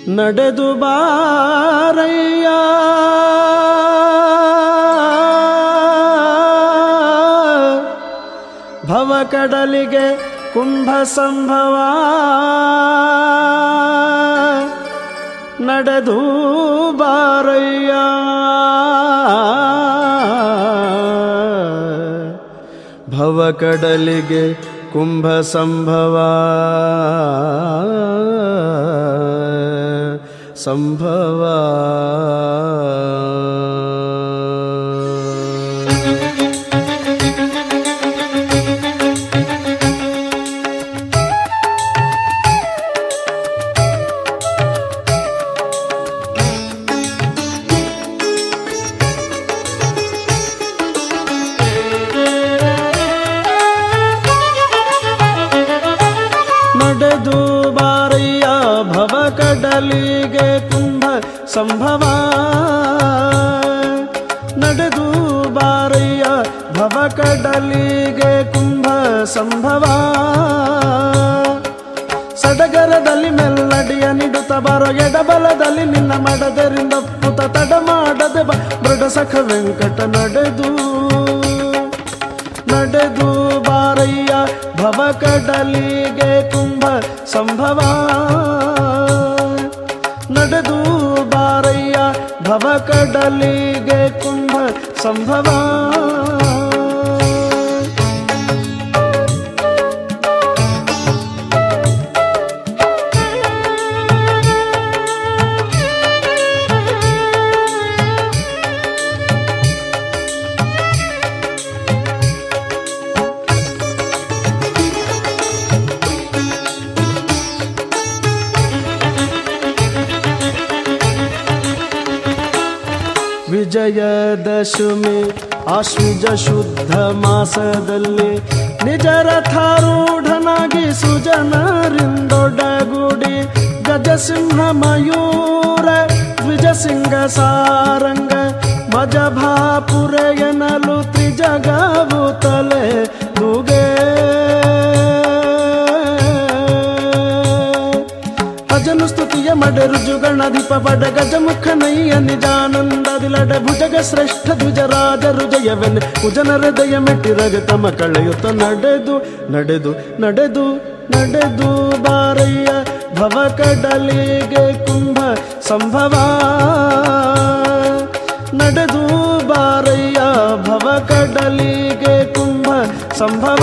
ನಡೆದು ಬಾರಯ್ಯ ಭವ ಕಡಲಿಗೆ ಕುಂಭ ಸಂಭವ ನಡೆದು ಬಾರಯ್ಯ ಭವ ಕಡಲಿಗೆ ಕುಂಭ ಸಂಭವ ಸಂಭವ ನಡೆದು ಬಾರಯ್ಯ ಭವ ಕಡಲಿಗೆ ಕುಂಭ ಸಂಭವ ನಡೆದು ಬಾರಯ್ಯ ಭವ ಕಡಲಿಗೆ ಕುಂಭ ಸಂಭವ ಸಡಗರದಲ್ಲಿ ಮೆಲ್ಲಡಿಯ ನಿಡುತ್ತ ಬರೋ ಎಡಬಲದಲ್ಲಿ ನಿನ್ನ ಮಡದರಿಂದ ಪುತ ತಡ ಮಾಡದೆ ಬ ಮೃಡ ಸಖ ವೆಂಕಟ ನಡೆದು ನಡೆದು ಬಾರಯ್ಯ ಭವ ಕಡಲಿಗೆ ಕುಂಭ ಸಂಭವ ನಡೆದು ಬಾರಯ್ಯ ಭವ ಕಡಲಿಗೆ ಕುಂಭ ಸಂಭವ ವಿಜಯದಶಮಿ ಆಶ್ವಿಜ ಶುದ್ಧ ಮಾಸದಲ್ಲಿ ನಿಜ ರಥಾರೂಢನಾಗಿ ಸುಜನರಿಂದೊಡಗೂಡಿ ಗಜಸಿಂಹ ಮಯೂರ ದ್ವಿಜಸಿಂಗ ಸಾರಂಗ ಮಜಭಾಪುರ ಎನ್ನಲು ತ್ರಿಜಗವು ತಲೆ ದುಗೆ ಅಜನು ಸ್ತುತಿಯ ಮಡೆ ರುಜುಗಣಧಿಪ ಬಡ ಗಜಮುಖ ನಯ್ಯ ನಿಜಾನಂದದಿಲಡ ಭುಜಗ ಶ್ರೇಷ್ಠ ದ್ವಿಜರಾಜ ರುಜಯವೆನ್ ಕುಜನ ಹೃದಯ ಮೆಟ್ಟಿ ರಜತಮ ಕಳೆಯುತ್ತ ನಡೆದು ನಡೆದು ನಡೆದು ನಡೆದು ಬಾರಯ್ಯ ಭವ ಕಡಲಿಗೆ ಕುಂಭ ಸಂಭವ ನಡೆದು ಬಾರಯ್ಯ ಭವ ಕಡಲಿಗೆ ಕುಂಭ ಸಂಭವ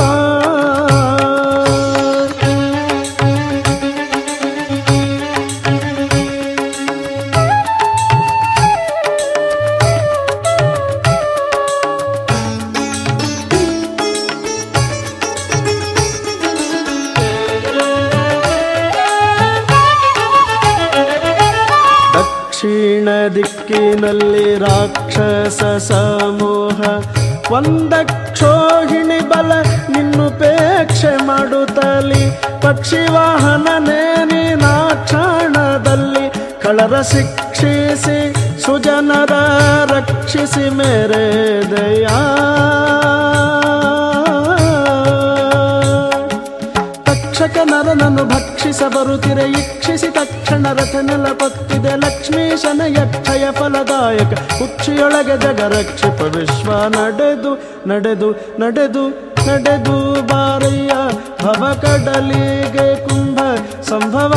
ದಕ್ಷಿಣ ದಿಕ್ಕಿನಲ್ಲಿ ರಾಕ್ಷಸ ಸಮೂಹ ಒಂದಕ್ಷೋಹಿಣಿ ಬಲ ನಿನ್ನುಪೇಕ್ಷೆ ಮಾಡುತ್ತಲಿ ಪಕ್ಷಿ ವಾಹನನೇ ನೀನಾಕ್ಷಣದಲ್ಲಿ ಕಳರ ಶಿಕ್ಷಿಸಿ ಸುಜನರ ರಕ್ಷಿಸಿ ಮೇರೆ ದಯಾ ತಕ್ಷಕ ನರನನ್ನು ಭಕ್ಷಿಸ ಬರುತ್ತಿರೆ ಇಕ್ಷಿಸಿ ತಕ್ಷಣ ರಥ ನೆಲಪತ್ತಿದೆ ಲಕ್ಷ್ಮೀಶನ ಯಕ್ಷಯ ಫಲದಾಯಕ ಉಕ್ಷಿಯೊಳಗೆ ಜಗ ರಕ್ಷಿಪ ವಿಶ್ವ ನಡೆದು ನಡೆದು ನಡೆದು ನಡೆದು ಬಾರಯ್ಯ ಭವ ಕಡಲಿಗೆ ಕುಂಭ ಸಂಭವ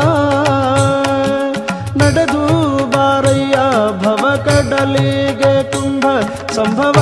ನಡೆದು ಬಾರಯ್ಯ ಭವ ಕಡಲಿಗೆ ಕುಂಭ ಸಂಭವ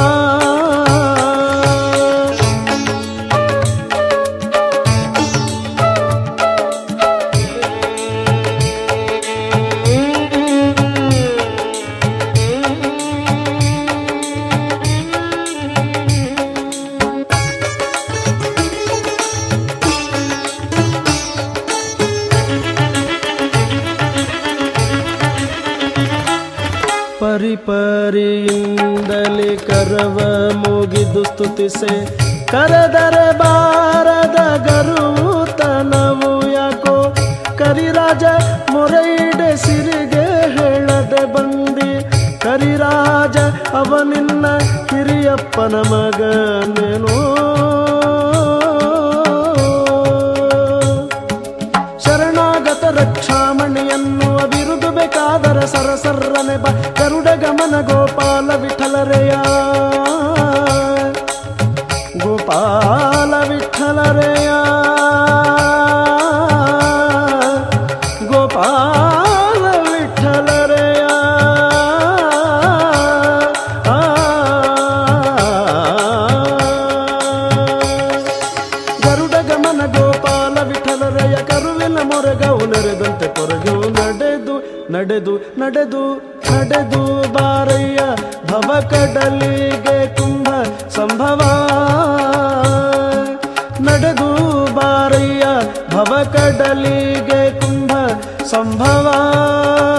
ಪರಿಪರಿಯಿಂದಲೇ ಕರವ ಮುಗಿದು ಸ್ತುತಿಸೆ ಕರೆದರೆ ಬಾರದ ಗರುತನವು ಯಾಕೋ ಕರಿರಾಜ ಮೊರೈಡೆ ಸಿರಿಗೆ ಹೇಳದೆ ಬಂದಿ ಕರಿರಾಜ ಅವನಿನ್ನ ಹಿರಿಯಪ್ಪನ ಮಗನೇನೋ ಶರಣಾಗತ ರಕ್ಷಾಮಣಿಯನ್ನ ಎನ್ನುವ ಬಿರುದು ಬೇಕಾದರೆ ಸರಸರ್ರನೆ ಬ ಗರುಡ ಗಮನ ಗೋಪಾಲ ವಿಠಲರೆಯ ಗೋಪಾಲ ವಿಠಲರೆಯ ಗೋಪಾಲ ವಿಠಲರೆಯ ಗರುಡ ಗಮನ ಗೋಪಾಲ ವಿಠಲರೆಯ ಕರುವಿನ ಮೊರೆಗವು ನೆರೆದಂತೆ ಕೊರಗವು ನಡೆದು ನಡೆದು ನಡೆದು ನಡೆದು ಬಾರಯ್ಯ ಭವ ಕಡಲಿಗೆ ಕುಂಭ ಸಂಭವ ನಡೆದು ಬಾರಯ್ಯ ಭವ ಕಡಲಿಗೆ ಕುಂಭ ಸಂಭವ